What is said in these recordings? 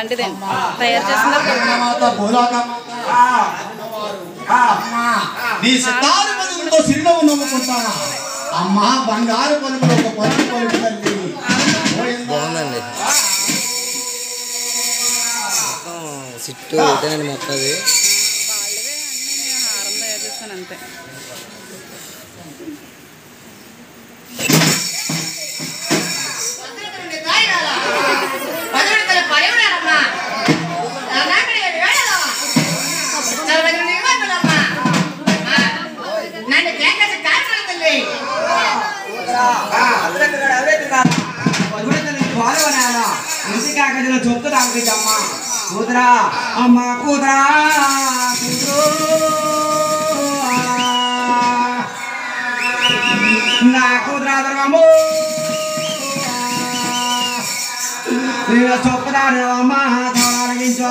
అలాంటిదండి తయారు చేసిన మాత భూలోకం నీ సితారు పలుకులతో చిరునవ్వు నవ్వుకుంటానా అమ్మా బంగారు పలుకులు ఒక పలుకు పలుకు తల్లి గోవిందా. బాగుందండి మొత్తం సిట్టు ఇదేనండి మొత్తం అది వాళ్ళవే అన్నీ నేను హారం తయారు చేస్తాను అంతే నన్ను కేకేసి కారణం తల్లి ఇంటికాకదిలో చొత్తు తాగుతుందమ్మా కూతురా అమ్మ కూతురా కూతురు నా కూతురా దుర్గమ్మ నేను చొప్పుదాను అమ్మ తొలగించు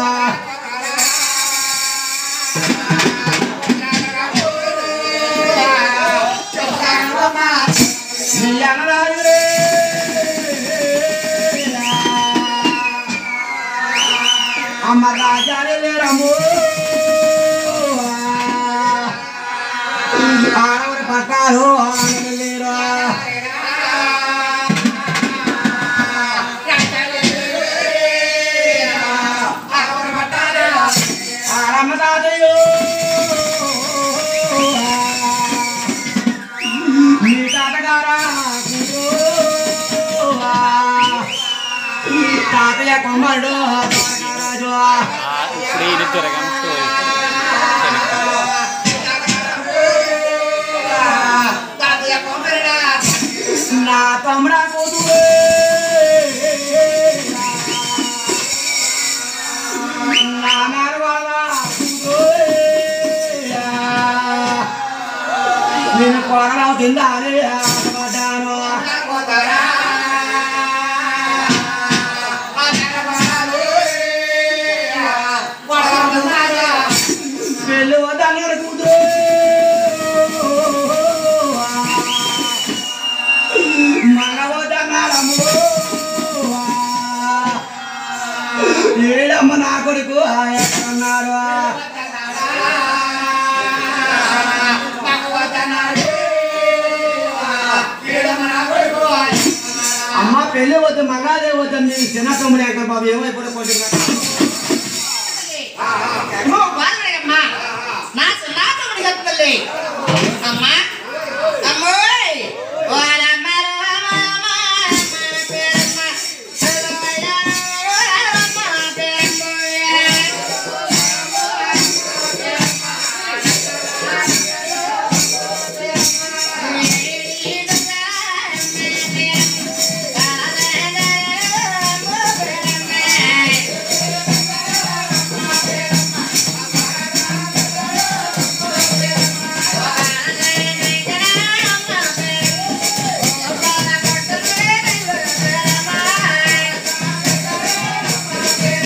నీ అన్నరాజులే అమ్మ రాజాలే లేరమ్ము ఆడవరి పట్టాలు ఆడలు లేరు ఆడమ్మ తాతయ్యో మీ తాతగారా కూతురు. తాతయ్య కుమారుడు రాజు ఇప్పుడు ఇది త్వరగా నా తమ్ముడా కూతురు నా నడవాళ్ళ కూతురు నేను కొరలవుతుందా అని ఆశపడ్డాను పెళ్ళి వద్దన్నారు కూతురు మగవద్దన్నారమ్ము ఏడమ్మ నా కొడుకు ఎక్కడున్నారు అమ్మ పెళ్ళి వద్దు మగాదే వద్దు నీ చిన్న తమ్ముడు ఎక్కడ బాబు ఏమైపోతే కొట్టుకున్నా నువ్వు బాధపడకమ్మా నా నా తమ్ముడు చెప్పు తల్లి